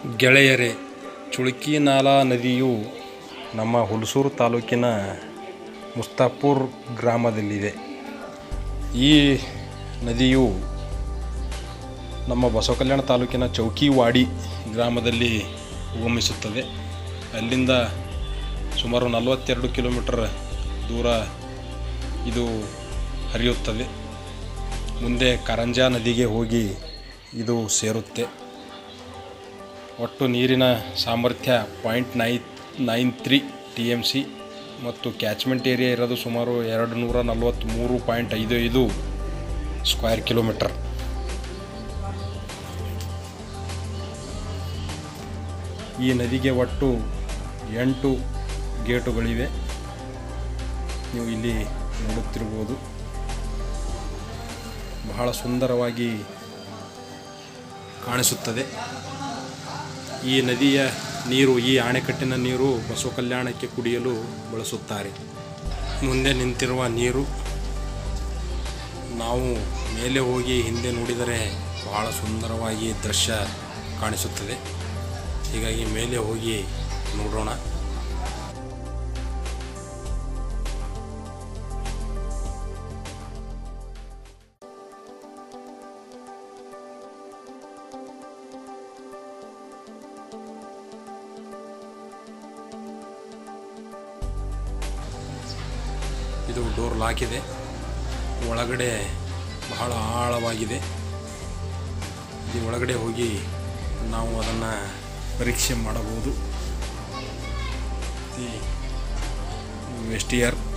ಗೆಳೆಯರೇ ಚುಳುಕಿ ನಾಲಾ ನದಿಯು ನಮ್ಮ ಹುಣಸೂರು ತಾಲೂಕಿನ ಮುಸ್ತಾಪುರ್ ಗ್ರಾಮದಲ್ಲಿದೆ ಈ ನದಿಯು ನಮ್ಮ ಬಸವ ಕಲ್ಯಾಣ ತಾಲೂಕಿನ ಚೌಕಿವಾಡಿ ಗ್ರಾಮದಲ್ಲಿ ಉಗಮಿಸುತ್ತದೆ ಅಲ್ಲಿಂದ ಸುಮಾರು ನಲವತ್ತೆರಡು ಕಿಲೋಮೀಟರ್ ದೂರ ಇದು ಹರಿಯುತ್ತದೆ ಮುಂದೆ ಕಾರಂಜಾ ನದಿಗೆ ಹೋಗಿ ಇದು ಸೇರುತ್ತೆ ಒಟ್ಟು ನೀರಿನ ಸಾಮರ್ಥ್ಯ ಪಾಯಿಂಟ್ ನೈ nine three T M C ಮತ್ತು ಕ್ಯಾಚ್ಮೆಂಟ್ ಏರಿಯಾ ಇರೋದು ಸುಮಾರು ಎರಡು ನೂರ ನಲವತ್ತ್ಮೂರು ಪಾಯಿಂಟ್ ಐದು ಐದು ಸ್ಕ್ವೇರ್ ಕಿಲೋಮೀಟರ್ ಈ ನದಿಗೆ ಒಟ್ಟು ಎಂಟು ಗೇಟುಗಳಿವೆ ನೀವು ಇಲ್ಲಿ ನೋಡುತ್ತಿರ್ಬೋದು ಬಹಳ ಸುಂದರವಾಗಿ ಕಾಣಿಸುತ್ತದೆ ಈ ನದಿಯ ನೀರು ಈ ಅಣೆಕಟ್ಟಿನ ನೀರು ಬಸವ ಕಲ್ಯಾಣಕ್ಕೆ ಕುಡಿಯಲು ಬಳಸುತ್ತಾರೆ ಮುಂದೆ ನಿಂತಿರುವ ನೀರು ನಾವು ಮೇಲೆ ಹೋಗಿ ಹಿಂದೆ ನೋಡಿದರೆ ಬಹಳ ಸುಂದರವಾಗಿ ದೃಶ್ಯ ಕಾಣಿಸುತ್ತದೆ ಹೀಗಾಗಿ ಮೇಲೆ ಹೋಗಿ ನೋಡೋಣ ಇದು ಡೋರ್ ಲಾಕ್ ಇದೆ ಒಳಗಡೆ ಬಹಳ ಆಳವಾಗಿದೆ ಈ ಒಳಗಡೆ ಹೋಗಿ ನಾವು ಅದನ್ನು ಪರೀಕ್ಷೆ ಮಾಡಬಹುದು ವೆಸ್ಟ್ ಇಯರ್